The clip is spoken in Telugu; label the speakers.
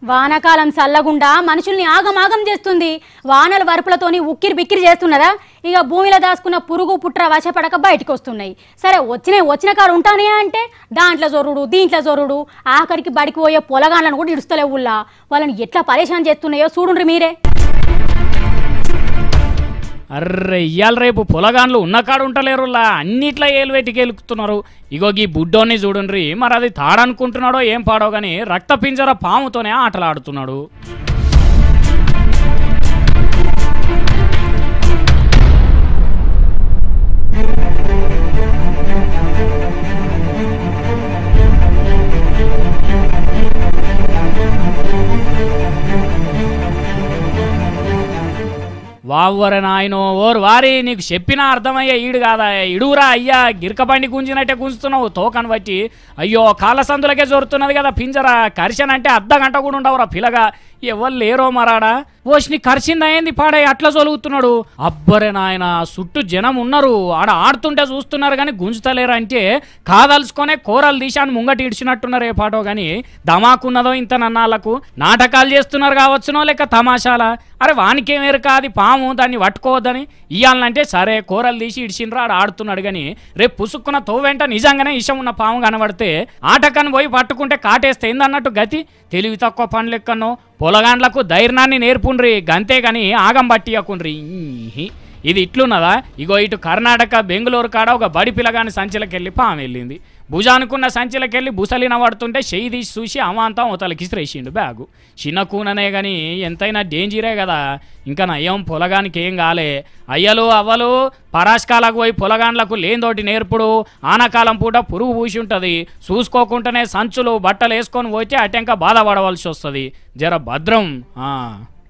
Speaker 1: వానాకాలం చల్లగుండా మనుషుల్ని ఆగమాగం చేస్తుంది వానల వరుపులతోని ఉక్కిరి బిక్కిరి చేస్తున్నదా ఇక భూమిలో దాచుకున్న పురుగు పుట్ర వశపడక బయటకు వస్తున్నాయి సరే వచ్చినాయి వచ్చిన కాడు ఉంటానే అంటే దాంట్లో జొరుడు దీంట్లో జొరుడు ఆఖరికి బడికి పోయే పొలగాళ్ళను కూడా ఇడుస్తలేవు ఊళ్ళా. వాళ్ళని ఎట్లా పరేషాన్ చేస్తున్నాయో చూడుండ్రి మీరే
Speaker 2: అర్రే ఇయ్యాల రేపు పొలగాన్లు ఉన్న కాడు ఉంటలేరులా అన్నిట్లా ఏలు వెతికి ఎలుకుతున్నారు ఇగో ఈ బుడ్డోని చూడండి మరి అది తాడనుకుంటున్నాడో ఏం పాడో గాని రక్త పింజర పాముతోనే ఆటలాడుతున్నాడు వావ్వర నాయనో ఓరు వారి నీకు చెప్పినా అర్థమయ్యే ఈడు కాదా ఇడుగురా అయ్యా గిరక బండి గుంజినట్టే గుంజుతున్నావు తోకను బట్టి అయ్యో కాళ్ళ సందులకే జోరుతున్నది కదా పింజరా కరిషన్ అంటే అర్ధ గంట కూడా ఉండవురా పిల్లగా ఎవరు లేరో మరాడా ఓష్ని కరిచిందా ఏంది పాడే అట్లా జొలుగుతున్నాడు అబ్బరే నాయన చుట్టూ జనం ఉన్నారు ఆడ ఆడుతుంటే చూస్తున్నారు కానీ గుంజుతలేరు అంటే కాదలుచుకొనే కూరలు తీశాను ముంగటి ఇడిచినట్టున్నారు ఏ పాటో కానీ దమాకున్నదో ఇంత నన్నాళ్ళకు నాటకాలు చేస్తున్నారు కావచ్చునో లేక తమాషాలా అరే వానికేం ఎరుక అది పాము దాన్ని పట్టుకోవద్దని ఇయ్యాలంటే సరే కూరలు తీసి ఇడిచినరా ఆడ ఆడుతున్నాడు కానీ రేపు పుసుక్కున్న తోవెంట నిజంగానే ఇష్టం ఉన్న పాము కనబడితే ఆటకని పోయి పట్టుకుంటే కాటేస్తే ఏందన్నట్టు గతి తెలివి తక్కువ పనులు ఎక్కనో పొలగాండ్లకు ధైర్యాన్ని నేర్పుండ్రి గంతే కానీ ఆగం పట్టియకుండ్రి ఈహి. ఇది ఇట్లున్నదా ఇగో ఇటు కర్ణాటక బెంగళూరు కాడ ఒక బడి పిల్లగాని సంచిలకెళ్ళి పాము వెళ్ళింది భుజానుకున్న సంచిలకెళ్ళి బుసలిన పడుతుంటే చెయ్యి తీసి చూసి అమాంతం అవతలకి శ్రేషిండు బ్యాగు చిన్న కూననే కానీ ఎంతైనా డేంజరే కదా ఇంకా నయ్యం పొలగానికి ఏం కాలే అయ్యలు అవ్వలు పరాష్కాలకు పోయి పొలగాండ్లకు లేనిదోటి నేర్పుడు ఆనకాలం పూట పురుగు పూసి ఉంటుంది చూసుకోకుండానే సంచులు బట్టలు వేసుకొని పోతే అటెంక బాధపడవలసి వస్తుంది జర భద్రం ఆ.